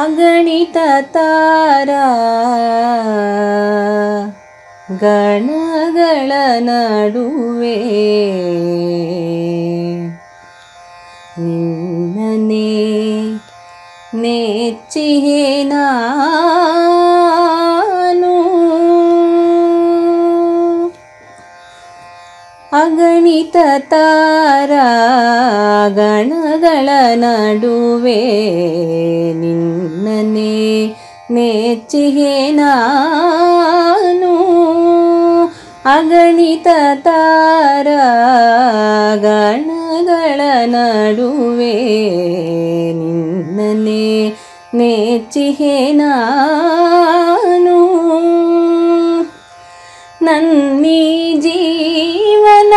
ಅಗಣಿತ ತಾರ ಗಣಗಳ ನಡುವೆ ನಿನ್ನನೆ ನೆಚ್ಚಿಹೆ ನಾನು ಅಗಣಿತ ತಾರ ಗಣಗಳ ನಡುವೆ ನಿನ್ನನೆ ನೆಚ್ಚಿಹೆ ನಾನು ಅಗಣಿತ ತಾರ ಗಣಗಳ ನಡುವೆ ನಿನ್ನನೆ ನೆಚ್ಚಿಹೆ ನಾನು ನನ್ನೀ ಜೀವನ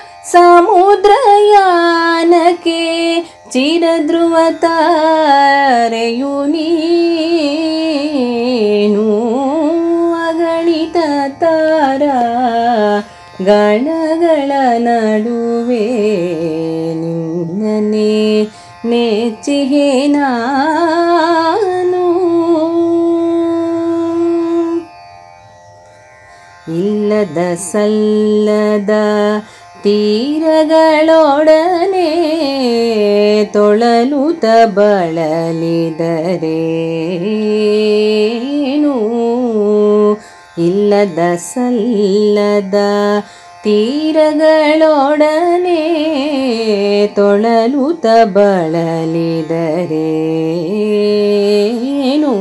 ಸಮುದ್ರಯಾನಕ್ಕೆ ಚಿರಧ್ರುವ ತಾರೆಯು ನೀನು ಅಗಣಿತ ತಾರ ಗಣಗಳ ನಡುವೆ ನಿನ್ನನೆ ನೆಚ್ಚಿಹೆ ನಾನು ಇಲ್ಲದ ಸಲ್ಲದ ತೀರಗಳೊಡನೆ ತೊಳಲುತ ಬಳಲಿದರೇನು ಇಲ್ಲದ ಸಲ್ಲದ ತೀರಗಳೊಡನೆ ತೊಳಲುತ ಬಳಲಿದರೇನು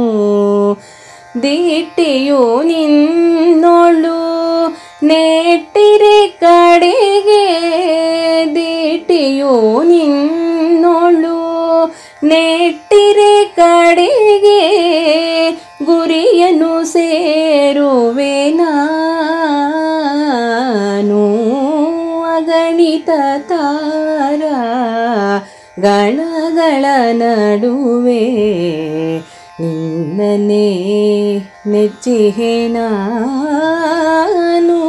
ದಿಟ್ಟಿಯು ನಿನ್ನೊಳು ನೆಟ್ಟಿರೆ ಕಡೆಗೆ ದಿಟ್ಟಿಯು ನಿನ್ನೊಳು ನೆಟ್ಟಿರೆ ಕಡೆಗೆ ಗುರಿಯನ್ನು ಸೇರುವೆ ನಾನು ಅಗಣಿತ ತಾರ ಗಣಗಳ ನಡುವೆ ನಿನ್ನನೆ ನೆಚ್ಚಿಹೆ ನಾನು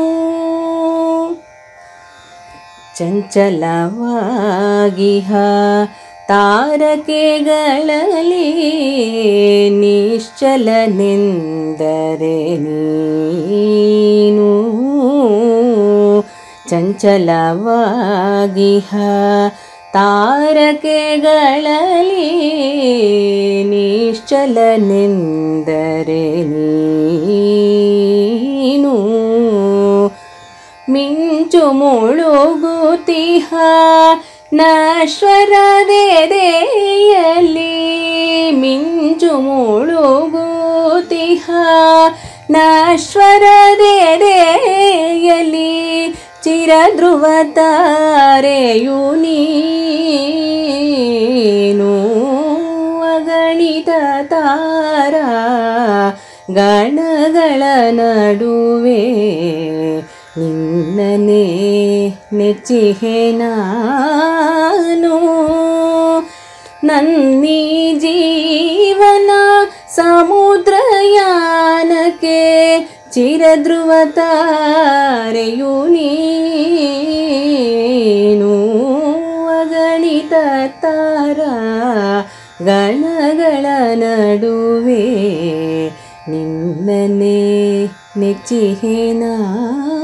ಚಂಚಲವಾಗಿಹ ತಾರಕೆಗಳಲ್ಲಿ ನಿಶ್ಚಲನೆಂದರೆ ನೀನು ಚಂಚಲವಾಗಿಹ ತಾರಕೆಗಳಲ್ಲಿ ನಿಶ್ಚಲನೆಂದರೆ ನೀನು ಮಿಂಚು ಮುಳುಗುತಿಹ ನಶ್ವರದೆದೆಯಲ್ಲಿ ಮಿಂಚು ಮುಳುಗುತಿಹ ನಶ್ವರದೆದೆಯಲ್ಲಿ ಚಿರಧ್ರುವ ತಾರೆಯು ನೀನು ಅಗಣಿತ ತಾರ ಗಣಗಳ ನಡುವೆ ನಿನ್ನನೆ ನೆಚ್ಚಿಹೆ ನಾನು ನನ್ನೀ ಜೀವನ ಸಮುದ್ರಯಾನಕ್ಕೆ ಚಿರಧ್ರುವ ತಾರೆಯು ನೀನು ಅಗಣಿತ ತಾರ ಗಣಗಳ ನಡುವೆ ನಿನ್ನನೆ ನೆಚ್ಚಿಹೆ ನಾನು